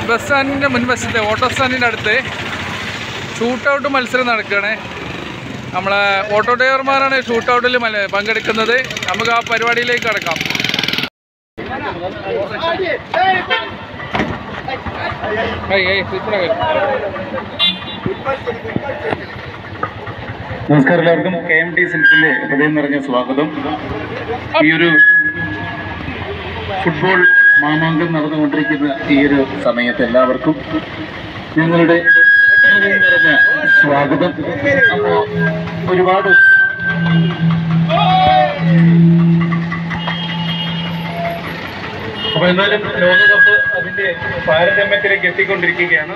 Bus സ്റ്റാൻഡിൻ്റെ മുൻവശത്തെ auto സ്റ്റാൻഡിൻ്റെ അടുത്ത് shootout മത്സരം നടക്കുകയാണ് നമ്മളെ ഓട്ടോ ഡ്രൈവർമാരാണ് ഷൂട്ടൗട്ടിൽ പങ്കെടുക്കുന്നത് നമുക്ക് ആ പരിപാടിയിലേക്ക് കടക്കാം ഏയ് ഏയ് സൂപ്പറാ വരും. നമസ്കാരം എല്ലാവർക്കും കെ എം ടി സിൽസിന്റെ ഹൃദയം നിറഞ്ഞ സ്വാഗതം ഈ ഒരു ഫുട്ബോൾ മാമാങ്കം നടന്നുകൊണ്ടിരിക്കുന്ന ഈ ഒരു സമയത്ത് എല്ലാവർക്കും ഞങ്ങളുടെ ഹൃദയം നിറഞ്ഞ സ്വാഗതം അപ്പോ ഒരുപാട് അപ്പൊ എന്നാലും ലോകകപ്പ് അതിന്റെ പാരതമ്യത്തിലേക്ക് എത്തിക്കൊണ്ടിരിക്കുകയാണ്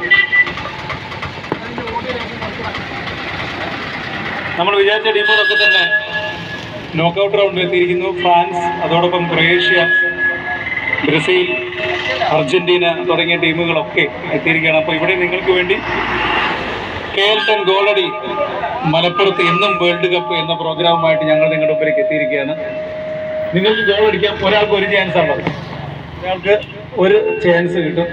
നമ്മൾ വിചാരിച്ച ടീമുകളൊക്കെ തന്നെ നോക്കൗട്ട് റൗണ്ടിൽ എത്തിയിരിക്കുന്നു ഫ്രാൻസ് അതോടൊപ്പം ക്രൊയേഷ്യ ബ്രസീൽ അർജന്റീന തുടങ്ങിയ ടീമുകളൊക്കെ എത്തിയിരിക്കുകയാണ് അപ്പോൾ ഇവിടെ നിങ്ങൾക്ക് വേണ്ടി കെ എൽ ടെൻ ഗോളടി മലപ്പുറത്ത് എന്നും വേൾഡ് കപ്പ് എന്ന പ്രോഗ്രാമുമായിട്ട് ഞങ്ങൾ നിങ്ങളുടെ മുമ്പിലേക്ക് എത്തിയിരിക്കുകയാണ് നിങ്ങൾക്ക് ഗോൾ അടിക്കാൻ ഒരാൾക്ക് ഒരു ചാൻസ് ഉള്ളത് ഒരാൾക്ക് ഒരു ചാൻസ് കിട്ടും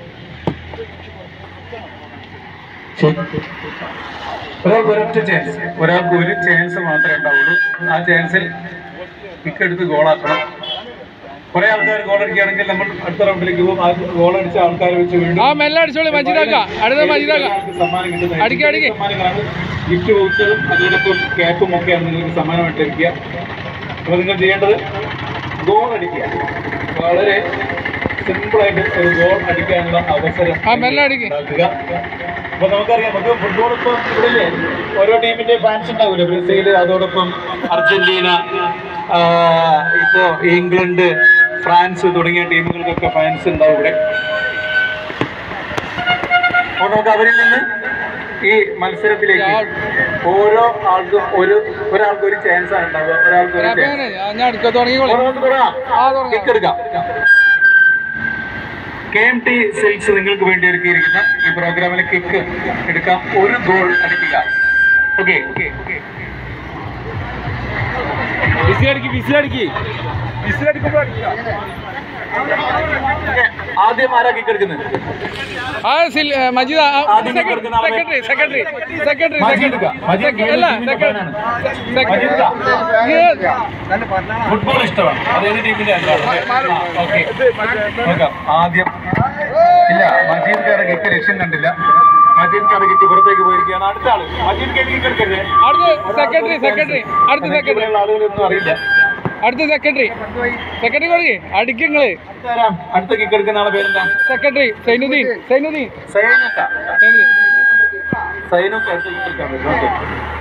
ശരി. ഒരാൾക്ക് ഒരൊറ്റ ചാൻസ് ഒരാൾക്ക് ഒരു ചാൻസ് മാത്രമേ ഉണ്ടാവുള്ളൂ ആ ചാൻസിൽ കിക്ക് എടുത്ത് ഗോളാക്കണം കുറെ ആൾക്കാർ ഗോൾ അടിക്കുകയാണെങ്കിൽ നമ്മൾ അടുത്ത റൗണ്ടിലേക്ക് പോകും ആ ഗോൾ അടിച്ച ആൾക്കാരെ വെച്ച് വീണ്ടും ആ മെല്ലെ അടിച്ചോളി മജീദാക്ക അടുത്ത മജീദാക്ക സമ്മാനം കിട്ടുന്നത് അടിക്ക്, അടിക്ക്. സമ്മാനങ്ങളാണ് ഗിഫ്റ്റ് വൗച്ചറും അതോടൊപ്പം ക്യാപ്പും ഒക്കെയാണ് നിങ്ങൾക്ക് സമ്മാനമായിട്ട് ലഭിക്കുക അപ്പോൾ നിങ്ങൾ ചെയ്യേണ്ടത് ഗോൾ അടിക്കുക വളരെ സിമ്പിളായിട്ട് ഒരു ഗോൾ അടിക്കാനുള്ള അവസരം ആ, മെല്ലെ അടിക്ക്. ഉണ്ടാക്കുക അപ്പൊ നമുക്കറിയാം നമുക്ക് ഫുട്ബോൾ ഇപ്പം ഇവിടെ ഓരോ ടീമിന്റെ ഫാൻസ് ഉണ്ടാവില്ലേ ബ്രസീൽ അതോടൊപ്പം അർജന്റീന ആ, ഇപ്പോ ഇംഗ്ലണ്ട് ഫ്രാൻസ് തുടങ്ങിയ ടീമുകൾക്കൊക്കെ ഫാൻസ് ഉണ്ടാവും ഇവിടെ അപ്പോൾ നമുക്ക് അവരിൽ നിന്ന് ഈ മത്സരത്തിലേക്ക് ഓരോ ആൾക്കും ഒരു ഒരാൾക്ക് ഒരു ചാൻസ് ആണ് ഉണ്ടാവുക ഒരാൾക്ക് ഒരു ചാൻസ് ഞാൻ അടുക്ക തുടങ്ങിക്കോളി നമുക്ക് തുടങ്ങാം ആ തുടങ്ങാം കിക്ക് എടുക്കാം കെ എം ടി സിൽക്സ് നിങ്ങൾക്ക് വേണ്ടി ഒരുക്കിയിരിക്കുന്ന ഈ പ്രോഗ്രാമിൽ കിക്ക് എടുക്കാം ഒരു ഗോൾ അടിക്കുക ഓക്കെ വിസി അടിക്ക് വിസി അടിക്ക് വിസി അടിക്കുമ്പോൾ ആദ്യം ആരാ കിക്ക് എടുക്കുന്നത് ആ സിൽ മജീദ ആദ്യം kick എടുക്കുന്ന ആളെ- സെക്രട്ടറി സെക്രട്ടറി സെക്രട്ടറി മജീദ് ക. മജീദ് സെക്രട്ടറി അല്ല ടീമിന്റെ സെക്രട്ടറി ഫാനാണ്. മജീദ് ക. ഫുട്ബോൾ ഇഷ്ടമാണ് അത് ഏത് ടീമിന്റെ ഓക്കെ നോക്കാം ആദ്യം ഇല്ല മജീദ് കാരെ കിക്ക് ലക്ഷ്യം കണ്ടില്ല മജീദ് കാരെ കിക്ക് പുറത്തേക്ക് പോയിരിക്കുകയാണ് അടുത്ത ആള് മജീദ് കാരെ കിക്ക് എടുക്കരുത് അടുത്ത സെക്രട്ടറി സെക്രട്ടറി അടുത്ത സെക്രട്ടറി ഇവിടെയുള്ള ആളുകളൊന്നും അറിയില്ല അടുത്ത സെക്രട്ടറി സെക്രട്ടറി കൊടുക്ക് അടിക്കങ്ങള് അടുത്ത ആരാ? അടുത്ത കിക്ക് എടുക്കുന്ന ആളെ പേരെന്താ സെക്രട്ടറി സൈനുദ്ദീൻ സൈനുദ്ദീൻ സൈനുക്ക സൈനുദ്ദീൻ സൈനുക്ക അടുത്ത കിക്ക് എടുക്കാൻ പറ്റും ഓക്കെ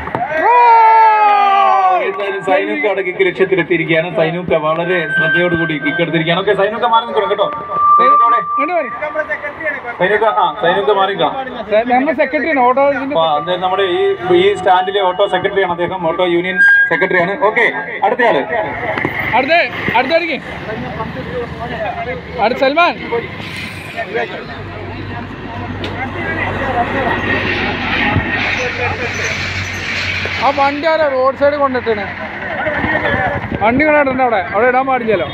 എന്തായാലും സൈനുക്ക അവിടെ കിക്ക് ലക്ഷ്യത്തിലെത്തിയിരിക്കുകയാണ് സൈനുക്ക വളരെ ശ്രദ്ധയോടുകൂടി കിക്ക് എടുത്തിരിക്കുകയാണ് ഓക്കെ സൈനുക്ക മാറി നിൽക്കണം കേട്ടോ സൈനുക്ക അവിടെ. ഇങ്ങോട്ട് വരി. സൈനുക്ക ആ സൈനുക്ക മാറിക്കാം സെ- നമ്മുടെ സെക്രട്ടറിയാണ് ഓട്ടോ അപ്പൊ അദ്ദേഹം നമ്മുടെ ഈ ഈ സ്റ്റാൻഡിലെ ഓട്ടോ സെക്രട്ടറിയാണ് അദ്ദേഹം ഓട്ടോ യൂണിയൻ സെക്രട്ടറിയാണ് ഓക്കെ അടുത്തയാള് അടുത്ത അടുത്ത അടിക്ക് അടുത്ത സൽമാൻ ആ വണ്ടി ആരാ റോഡ് സൈഡ് കൊണ്ടിട്ടാണ് വണ്ടി കൊണ്ടിട്ടുണ്ട് അവിടെ അവിടെ ഇടാൻ പാടില്ലല്ലോ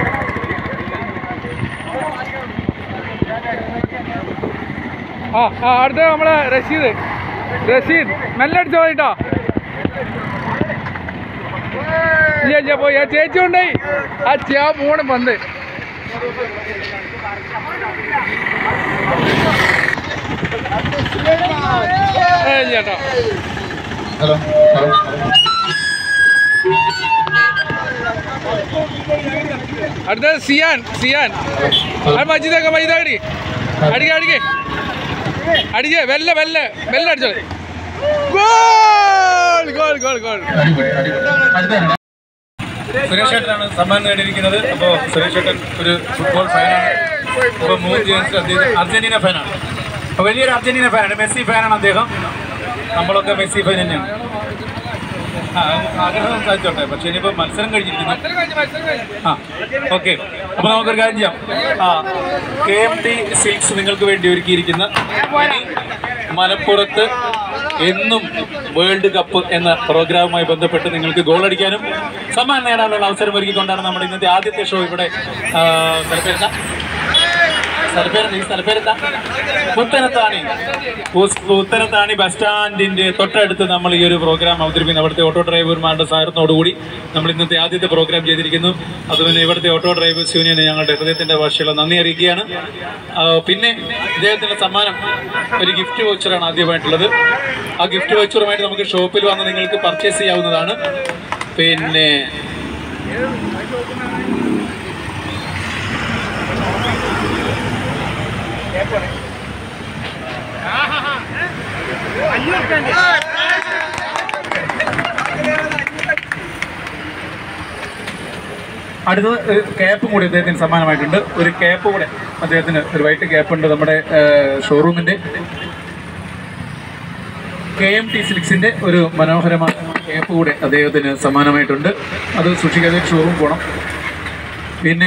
ആ ആ അടുത്ത നമ്മളെ റഷീദ് റഷീദ് മെല്ലെ അടിച്ചോ കേട്ടോ ഇല്ല ഇല്ല പോയി ആ ചേച്ചി കൊണ്ടായി ആ ചേ ആ പോണ് പന്ത് ഏയ് ചേട്ടാ ഹലോ അടുത്ത സിയാൻ സിയാൻ അത് മജീദാക്ക മജീദാ അടി അടിക്ക അടിക്കേ അടിക്കേ വെല്ല വെല്ല വെല്ല അടിച്ചോ ഗോൾ ഗോൾ ഗോൾ ഗോൾ അടുത്ത സുരേഷ് ഏട്ടനാണ് സമ്മാനം നേടിയിരിക്കുന്നത് അപ്പോൾ സുരേഷ് ഏട്ടൻ ഒരു ഫുട്ബോൾ ഫാനാണ് അപ്പോൾ മൂന്ന് ജേഴ്സി അദ്ദേഹം അർജന്റീന ഫാനാണ് അപ്പോൾ വലിയൊരു അർജന്റീന ഫാനാണ് മെസ്സി ഫാനാണ് അദ്ദേഹം നമ്മളൊക്കെ മെസ്സി ഫാൻ തന്നെയാണ് ആ ആഗ്രഹം സാധിച്ചോട്ടെ പക്ഷേ ഇനിയിപ്പോൾ മത്സരം കഴിഞ്ഞിരിക്കുന്നു മത്സരം കഴിഞ്ഞു മത്സരം കഴിഞ്ഞു ആ ഓക്കെ അപ്പോൾ നമുക്കൊരു കാര്യം ചെയ്യാം ആ കെ എം ടി സിൽക്സ് നിങ്ങൾക്ക് വേണ്ടി ഒരുക്കിയിരിക്കുന്ന ഇനി മലപ്പുറത്ത് എന്നും വേൾഡ് കപ്പ് എന്ന പ്രോഗ്രാമുമായി ബന്ധപ്പെട്ട് നിങ്ങൾക്ക് ഗോൾ അടിക്കാനും സമ്മാനം നേടാനുള്ള അവസരം ഒരുക്കിക്കൊണ്ടാണ് നമ്മുടെ ഇന്നത്തെ ആദ്യത്തെ ഷോ ഇവിടെ ആ, സെലിബ്രേറ്റ് സ്ഥലപ്പേര് ഈ സ്ഥലപ്പേരെന്താ പുത്തനത്താണി പുസ്- പുത്തനത്താണി ബസ് സ്റ്റാൻഡിന്റെ തൊട്ടടുത്ത് നമ്മൾ ഈ ഒരു പ്രോഗ്രാം അവതരിപ്പിക്കുന്നു അവിടുത്തെ ഓട്ടോ ഡ്രൈവർമാരുടെ സഹകരണത്തോടുകൂടി നമ്മൾ ഇന്നത്തെ ആദ്യത്തെ പ്രോഗ്രാം ചെയ്തിരിക്കുന്നു അതുപോലെ ഇവിടുത്തെ ഓട്ടോ ഡ്രൈവേഴ്സ് യൂണിയന് ഞങ്ങളുടെ ഹൃദയത്തിന്റെ ഭാഷയുള്ള നന്ദി അറിയിക്കുകയാണ് ആ, പിന്നെ ഇദ്ദേഹത്തിന്റെ സമ്മാനം ഒരു ഗിഫ്റ്റ് വൗച്ചറാണ് ആദ്യമായിട്ടുള്ളത് ആ ഗിഫ്റ്റ് വൗച്ചറുമായിട്ട് നമുക്ക് ഷോപ്പിൽ വന്ന് നിങ്ങൾക്ക് പർച്ചേസ് ചെയ്യാവുന്നതാണ് പിന്നെ അടുത്തത് ഒരു ക്യാപ്പും കൂടി അദ്ദേഹത്തിന് സമ്മാനമായിട്ടുണ്ട് ഒരു ക്യാപ്പ് കൂടെ അദ്ദേഹത്തിന് ഒരു വൈറ്റ് ക്യാപ്പ് ഉണ്ട് നമ്മുടെ ഷോറൂമിന്റെ കെ എം ടി സിൽക്സിന്റെ ഒരു മനോഹരമായ ക്യാപ്പ് കൂടെ അദ്ദേഹത്തിന് സമ്മാനമായിട്ടുണ്ട് അത് സൂക്ഷിക്കാതെ ഷോറൂം പോകണം പിന്നെ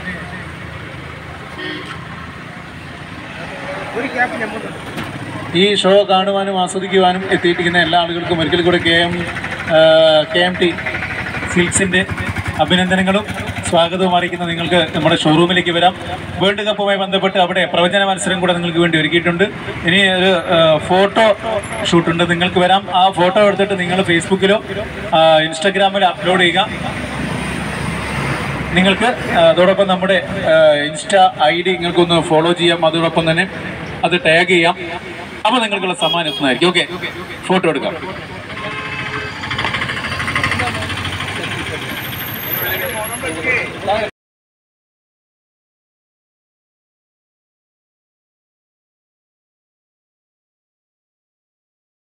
ഈ ഷോ കാണുവാനും ആസ്വദിക്കുവാനും എത്തിയിരിക്കുന്ന എല്ലാ ആളുകൾക്കും ഒരിക്കൽ കൂടെ K M K M T സിൽക്സിൻ്റെ അഭിനന്ദനങ്ങളും സ്വാഗതവും അറിയിക്കുന്ന നിങ്ങൾക്ക് നമ്മുടെ ഷോറൂമിലേക്ക് വരാം വേൾഡ് കപ്പുമായി ബന്ധപ്പെട്ട് അവിടെ പ്രവചന മത്സരം കൂടെ നിങ്ങൾക്ക് വേണ്ടി ഒരുക്കിയിട്ടുണ്ട് ഇനി ഒരു ഫോട്ടോ ഷൂട്ടുണ്ട് നിങ്ങൾക്ക് വരാം ആ ഫോട്ടോ എടുത്തിട്ട് നിങ്ങൾ ഫേസ്ബുക്കിലോ ആ, ഇൻസ്റ്റാഗ്രാമിലോ അപ്ലോഡ് ചെയ്യുക നിങ്ങൾക്ക് ആ, അതോടൊപ്പം നമ്മുടെ ആ, ഇൻസ്റ്റ ഐ ഡി നിങ്ങൾക്കൊന്ന് ഫോളോ ചെയ്യാം അതോടൊപ്പം തന്നെ അത് ടാഗ് ചെയ്യാം അപ്പോൾ നിങ്ങൾക്കുള്ള സമ്മാനം എത്തുന്നതായിരിക്കും ഓക്കെ ഫോട്ടോ എടുക്കാം